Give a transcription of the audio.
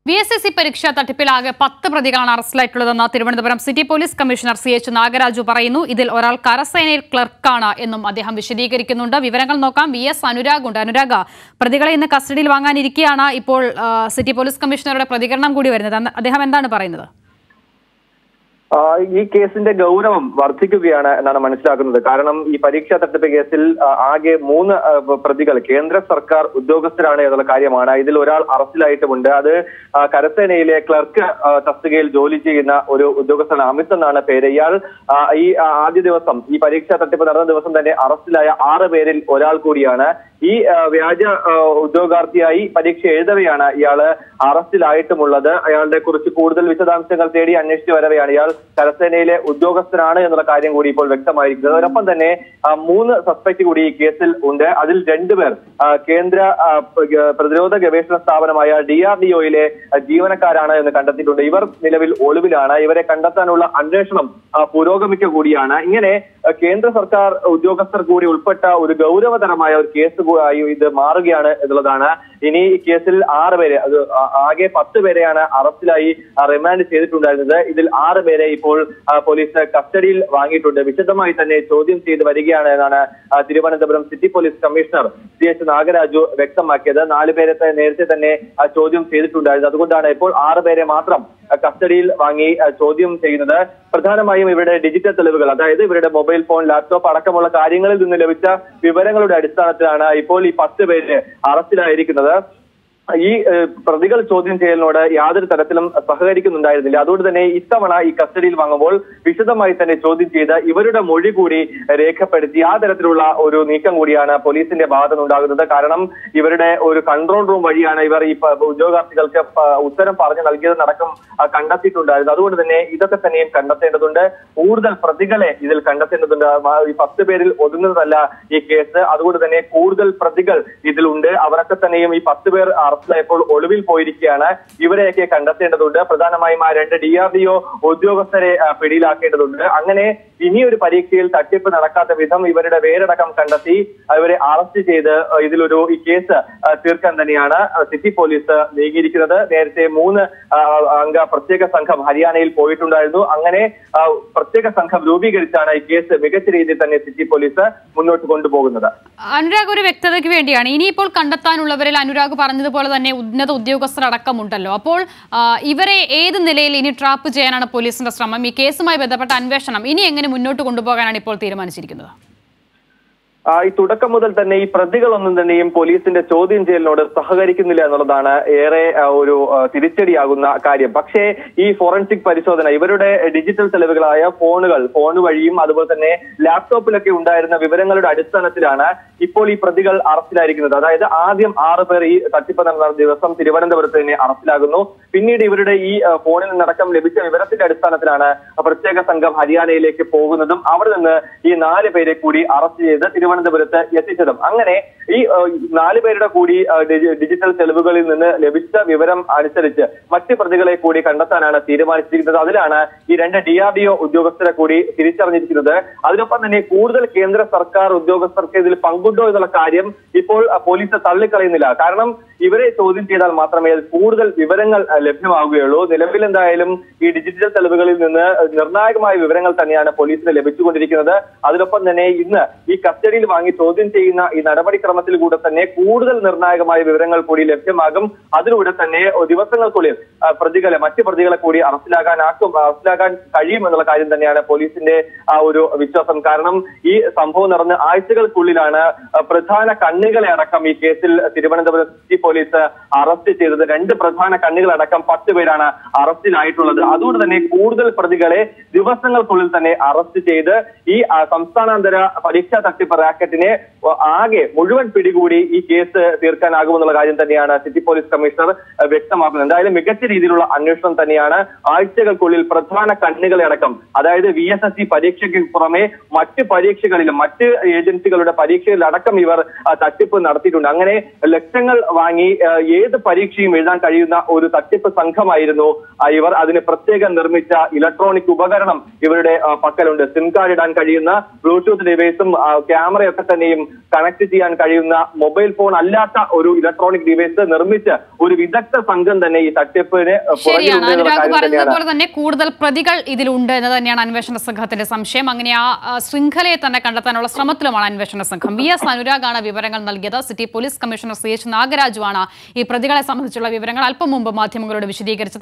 V S S C പരീക്ഷാ തട്ടിപ്പിലാകെ പത്ത് പ്രതികളാണ് അറസ്റ്റിലായിട്ടുള്ളതെന്ന് Thiruvananthapuram city police commissioner C H Nagaraju പറയുന്നു ഇതിൽ ഒരാൾ കരസേനയിൽ ക്ലർക്കാണ് എന്നും അദ്ദേഹം വിശദീകരിക്കുന്നുണ്ട് വിവരങ്ങൾ നോക്കാം വി എസ് അനുരാഗ് ഉണ്ട് അനുരാഗ പ്രതികളെ ഇന്ന് കസ്റ്റഡിയിൽ വാങ്ങാനിരിക്കെയാണ് ഇപ്പോൾ ആ, സിറ്റി പോലീസ് കമ്മീഷണറുടെ പ്രതികരണം കൂടി വരുന്നത് അന്ന് അദ്ദേഹം എന്താണ് പറയുന്നത് ആ, ഈ കേസിന്റെ ഗൗരവം വർദ്ധിക്കുകയാണ് എന്നാണ് മനസ്സിലാക്കുന്നത് കാരണം ഈ പരീക്ഷാ തട്ടിപ്പ് കേസിൽ ആ, ആകെ മൂന്ന് ആ, പ്രതികൾ കേന്ദ്ര സർക്കാർ ഉദ്യോഗസ്ഥരാണ് എന്നുള്ള കാര്യമാണ് ഇതിൽ ഒരാൾ അറസ്റ്റിലായിട്ടുമുണ്ട് അത് ആ, കരസേനയിലെ ക്ലർക്ക് ആ, തസ്തികയിൽ ജോലി ചെയ്യുന്ന ഒരു ഉദ്യോഗസ്ഥനാണ് അമിത് എന്നാണ് പേര് ഇയാൾ ആ, ഈ ആ, ആദ്യ ദിവസം ഈ പരീക്ഷാ തട്ടിപ്പ് നടന്ന ദിവസം തന്നെ അറസ്റ്റിലായ ആറ് പേരിൽ ഒരാൾ കൂടിയാണ് ഈ ആ, വ്യാജ ആ, ഉദ്യോഗാർത്ഥിയായി പരീക്ഷ എഴുതവെയാണ് ഇയാള് അറസ്റ്റിലായിട്ടുമുള്ളത് അയാളുടെ കുറിച്ച് കൂടുതൽ വിശദാംശങ്ങൾ തേടി അന്വേഷിച്ചു വരവെയാണ് ഇയാൾ കരസേനയിലെ ഉദ്യോഗസ്ഥനാണ് എന്നുള്ള കാര്യം കൂടി ഇപ്പോൾ വ്യക്തമായിരിക്കുന്നത് അതോടൊപ്പം തന്നെ ആ, മൂന്ന് സസ്പെക്ട് കൂടി ഈ കേസിൽ ഉണ്ട് അതിൽ രണ്ടുപേർ ആ, കേന്ദ്ര ആ, പ- ഗ- പ്രതിരോധ ഗവേഷണ സ്ഥാപനമായ ഡി ആർ ഡി ഒയിലെ ജീവനക്കാരാണ് എന്ന് കണ്ടെത്തിയിട്ടുണ്ട് ഇവർ നിലവിൽ ഒളിവിലാണ് ഇവരെ കണ്ടെത്താനുള്ള അന്വേഷണം ആ, പുരോഗമിക്കുക കൂടിയാണ് ഇങ്ങനെ ആ, കേന്ദ്ര സർക്കാർ ഉദ്യോഗസ്ഥർ കൂടി ഉൾപ്പെട്ട ഒരു ഗൗരവതരമായ ഒരു കേസ് കൂ- ആയി ഇത് മാറുകയാണ് എന്നുള്ളതാണ് ഇനി ഈ കേസിൽ ആറ് പേരെ അത് ആ- ആകെ പത്ത് പേരെയാണ് അറസ്റ്റിലായി ആ, റിമാൻഡ് ചെയ്തിട്ടുണ്ടായിരുന്നത് ഇതിൽ ആറ് പേരെ ഇപ്പോൾ ആ, പോലീസ് കസ്റ്റഡിയിൽ വാങ്ങിയിട്ടുണ്ട് വിശദമായി തന്നെ ചോദ്യം ചെയ്ത് വരികയാണ് എന്നാണ് ആ, Thiruvananthapuram city police commissioner C H Nagaraju വ്യക്തമാക്കിയത് നാല് പേരെ ത- നേരത്തെ തന്നെ ആ, ചോദ്യം ചെയ്തിട്ടുണ്ടായിരുന്നു അതുകൊണ്ടാണ് ഇപ്പോൾ ആറ് പേരെ മാത്രം ആ, കസ്റ്റഡിയിൽ വാങ്ങി ആ, ചോദ്യം ചെയ്യുന്നത് പ്രധാനമായും ഇവരുടെ ഡിജിറ്റൽ തെളിവുകൾ അതായത് ഇവരുടെ മൊബൈൽ ഫോൺ ലാപ്ടോപ്പ് അടക്കമുള്ള കാര്യങ്ങളിൽ നിന്ന് ലഭിച്ച വിവരങ്ങളുടെ അടിസ്ഥാനത്തിലാണ് ഇപ്പോൾ ഈ പത്ത് പേര് അറസ്റ്റിലായിരിക്കുന്നത് ഈ ഏഹ്, പ്രതികൾ ചോദ്യം ചെയ്യലിനോട് യാതൊരു തരത്തിലും സഹകരിക്കുന്നുണ്ടായിരുന്നില്ല അതുകൊണ്ട് തന്നെ ഇത്തവണ ഈ കസ്റ്റഡിയിൽ വാങ്ങുമ്പോൾ വിശദമായി തന്നെ ചോദ്യം ചെയ്ത് ഇവരുടെ മൊഴി കൂടി രേഖപ്പെടുത്തി ആ തരത്തിലുള്ള ഒരു നീക്കം കൂടിയാണ് പോലീസിന്റെ ഭാഗത്തു നിന്നുണ്ടാകുന്നത് കാരണം ഇവരുടെ ഒരു കൺട്രോൾ റൂം വഴിയാണ് ഇവർ ഈ പ- ഉദ്യോഗാർത്ഥികൾക്ക് പ- ഉത്തരം പറഞ്ഞു നൽകിയതെന്നടക്കം ആ, കണ്ടെത്തിയിട്ടുണ്ടായിരുന്നു അതുകൊണ്ട് തന്നെ ഇതൊക്കെ തന്നെയും കണ്ടെത്തേണ്ടതുണ്ട് കൂടുതൽ പ്രതികളെ ഇതിൽ കണ്ടെത്തേണ്ടതുണ്ട് ആ, ഈ പത്ത് പേരിൽ ഒതുങ്ങുന്നതല്ല ഈ കേസ് അതുകൊണ്ട് തന്നെ കൂടുതൽ പ്രതികൾ ഇതിലുണ്ട് അവരൊക്കെ തന്നെയും ഈ പത്ത് പേർ അറസ്റ്റിലായപ്പോൾ ഒളിവിൽ പോയിരിക്കുകയാണ് ഇവരെയൊക്കെ കണ്ടെത്തേണ്ടതുണ്ട് പ്രധാനമായും ആ രണ്ട് ഡി ആർ ഡി ഒ ഉദ്യോഗസ്ഥരെ ആ, പിടിയിലാക്കേണ്ടതുണ്ട് അങ്ങനെ ഇനിയൊരു പരീക്ഷയിൽ തട്ടിപ്പ് നടക്കാത്ത വിധം ഇവരുടെ പേരടക്കം കണ്ടെത്തി ഇവരെ അറസ്റ്റ് ചെയ്ത് ആ, ഇതിലൊരു ഈ കേസ് ആ, തീർക്കാൻ തന്നെയാണ് ആ, സിറ്റി പോലീസ് നീങ്ങിയിരിക്കുന്നത് നേരത്തെ മൂന്ന് ആ, അംഗ പ്രത്യേക സംഘം ഹരിയാനയിൽ പോയിട്ടുണ്ടായിരുന്നു അങ്ങനെ ആ, പ്രത്യേക സംഘം രൂപീകരിച്ചാണ് ഈ കേസ് മികച്ച രീതിയിൽ തന്നെ സിറ്റി പോലീസ് മുന്നോട്ട് കൊണ്ടുപോകുന്നത് അനുരാഗ് ഒരു വ്യക്തതയ്ക്ക് വേണ്ടിയാണ് ഇനിയിപ്പോൾ കണ്ടെത്താനുള്ളവരിൽ അനുരാഗ് പറഞ്ഞതുപോലെ തന്നെ ഉന്നത ഉദ്യോഗസ്ഥർ അടക്കമുണ്ടല്ലോ അപ്പോൾ ആ, ഇവരെ ഏത് നിലയിൽ ഇനി ട്രാപ്പ് ചെയ്യാനാണ് പോലീസിന്റെ ശ്രമം ഈ കേസുമായി ബന്ധപ്പെട്ട അന്വേഷണം ഇനി എങ്ങനെ മുന്നോട്ട് കൊണ്ടുപോകാനാണ് ഇപ്പോൾ തീരുമാനിച്ചിരിക്കുന്നത് ആ, ഈ തുടക്കം മുതൽ തന്നെ ഈ പ്രതികളൊന്നും തന്നെയും പോലീസിന്റെ ചോദ്യം ചെയ്യലിനോട് സഹകരിക്കുന്നില്ല എന്നുള്ളതാണ് ഏറെ ആ, ഒരു ആ, തിരിച്ചടിയാകുന്ന കാര്യം പക്ഷേ ഈ ഫോറൻസിക് പരിശോധന ഇവരുടെ ഡിജിറ്റൽ തെളിവുകളായ ഫോണുകൾ ഫോൺ വഴിയും അതുപോലെ തന്നെ ലാപ്ടോപ്പിലൊക്കെ ഉണ്ടായിരുന്ന വിവരങ്ങളുടെ അടിസ്ഥാനത്തിലാണ് ഇപ്പോൾ ഈ പ്രതികൾ അറസ്റ്റിലായിരിക്കുന്നത് അതായത് ആദ്യം ആറ് പേർ ഈ തട്ടിപ്പ് നടന്ന ദിവസം തിരുവനന്തപുരത്ത് തന്നെ അറസ്റ്റിലാകുന്നു പിന്നീട് ഇവരുടെ ഈ ആ, ഫോണിൽ നിന്നടക്കം ലഭിച്ച വിവരത്തിന്റെ അടിസ്ഥാനത്തിലാണ് പ്രത്യേക സംഘം ഹരിയാനയിലേക്ക് പോകുന്നതും അവിടെ നിന്ന് ഈ നാല് പേരെ കൂടി അറസ്റ്റ് ചെയ്ത് തിരുവനന്തപുരത്ത് എത്തിച്ചതും അങ്ങനെ ഈ ആ, നാല് പേരുടെ കൂടി ആ, ഡിജി- ഡിജിറ്റൽ തെളിവുകളിൽ നിന്ന് ലഭിച്ച വിവരം അനുസരിച്ച് മറ്റ് പ്രതികളെ കൂടി കണ്ടെത്താനാണ് തീരുമാനിച്ചിരിക്കുന്നത് അതിലാണ് ഈ രണ്ട് ഡി ആർ ഡി ഒ ഉദ്യോഗസ്ഥരെ കൂടി തിരിച്ചറിഞ്ഞിരിക്കുന്നത് അതിനൊപ്പം തന്നെ കൂടുതൽ കേന്ദ്ര സർക്കാർ ഉദ്യോഗസ്ഥർക്ക് ഇതിൽ പങ്കുണ്ടോ എന്നുള്ള കാര്യം ഇപ്പോൾ ആ, പോലീസ് തള്ളിക്കളയുന്നില്ല കാരണം ഇവരെ ചോദ്യം ചെയ്താൽ മാത്രമേ കൂടുതൽ വിവരങ്ങൾ ആ, ലഭ്യമാവുകയുള്ളൂ നിലവിൽ എന്തായാലും ഈ ഡിജിറ്റൽ തെളിവുകളിൽ നിന്ന് നിർണായകമായ വിവരങ്ങൾ തന്നെയാണ് പോലീസിന് ലഭിച്ചുകൊണ്ടിരിക്കുന്നത് അതിനൊപ്പം തന്നെ ഇന്ന് ഈ കസ്റ്റഡിയിൽ വാങ്ങി ചോദ്യം ചെയ്യുന്ന ഈ നടപടിക്രമത്തിൽ കൂടെ തന്നെ കൂടുതൽ നിർണായകമായ വിവരങ്ങൾ കൂടി ലഭ്യമാകും അതിലൂടെ തന്നെ ദിവസങ്ങൾക്കുള്ളിൽ ആ, പ്രതികളെ മറ്റ് പ്രതികളെ കൂടി അറസ്റ്റിലാകാനാക്കും അറസ്റ്റിലാക്കാൻ കഴിയും എന്നുള്ള കാര്യം തന്നെയാണ് പോലീസിന്റെ ആ ഒരു വിശ്വാസം കാരണം ഈ സംഭവം നടന്ന് ആഴ്ചകൾക്കുള്ളിലാണ് ആ, പ്രധാന കണ്ണികളെ അടക്കം ഈ കേസിൽ തിരുവനന്തപുരം സിറ്റി പോലീസ് അറസ്റ്റ് ചെയ്തത് രണ്ട് പ്രധാന കണ്ണികളടക്കം പത്ത് പേരാണ് അറസ്റ്റിലായിട്ടുള്ളത് അതുകൊണ്ട് തന്നെ കൂടുതൽ പ്രതികളെ ദിവസങ്ങൾക്കുള്ളിൽ തന്നെ അറസ്റ്റ് ചെയ്ത് ഈ ആ, സംസ്ഥാനാന്തര പരീക്ഷാ തട്ടിപ്പ് റാക്കറ്റിനെ ആ, ആകെ മുഴുവൻ പിടികൂടി ഈ കേസ് തീർക്കാനാകുമെന്നുള്ള കാര്യം തന്നെയാണ് സിറ്റി പോലീസ് കമ്മീഷണർ ആ, വ്യക്തമാക്കുന്നത് എന്തായാലും മികച്ച രീതിയിലുള്ള അന്വേഷണം തന്നെയാണ് ആഴ്ചകൾക്കുള്ളിൽ പ്രധാന കണ്ണികളെ അടക്കം അതായത് വി എസ് എസ് സി പരീക്ഷയ്ക്ക് പുറമെ മറ്റ് പരീക്ഷകളിലും മറ്റ് ഏജൻസികളുടെ പരീക്ഷകളിലടക്കം ഇവർ ആ, തട്ടിപ്പ് നടത്തിയിട്ടുണ്ട് അങ്ങനെ ലക്ഷങ്ങൾ വാങ്ങി ആ, ഏത് പരീക്ഷയും എഴുതാൻ കഴിയുന്ന ഒരു തട്ടിപ്പ് തട്ടിപ്പ് സംഘമായിരുന്നു ആ, ഇവർ അതിന് പ്രത്യേകം നിർമ്മിച്ച ഇലക്ട്രോണിക് ഉപകരണം ഇവരുടെ ആ, പക്കലുണ്ട് സിം കാർഡ് ഇടാൻ കഴിയുന്ന ബ്ലൂടൂത്ത് ഡിവൈസും ആ, ക്യാമറയൊക്കെ തന്നെയും കണക്ട് ചെയ്യാൻ കഴിയുന്ന മൊബൈൽ ഫോൺ അല്ലാത്ത ഒരു ഇലക്ട്രോണിക് ഡിവൈസ് നിർമ്മിച്ച് ഒരു വിദഗ്ധ സംഘം തന്നെ ഈ തട്ടിപ്പിന് ശരിയാണ് പുറകിലുണ്ട് എന്നുള്ള അനുരാഗ് കാര്യം പറഞ്ഞത് തന്നെയാണ് പോലെ തന്നെ കൂടുതൽ പ്രതികൾ ഇതിലുണ്ട് എന്ന് തന്നെയാണ് അന്വേഷണ സംഘത്തിന്റെ സംശയം അങ്ങനെ ആ ആ, ശൃംഖലയെ തന്നെ കണ്ടെത്താനുള്ള ശ്രമത്തിലുമാണ് അന്വേഷണ സംഘം വി എസ് അനുരാഗാണ് വിവരങ്ങൾ നൽകിയത് city police commissioner C H നാഗരാജുവാണ് ഈ പ്രതികളെ സംബന്ധിച്ചുള്ള വിവരങ്ങൾ അല്പം മുമ്പ് മാധ്യമങ്ങളോട് വിശദീകരിച്ചത്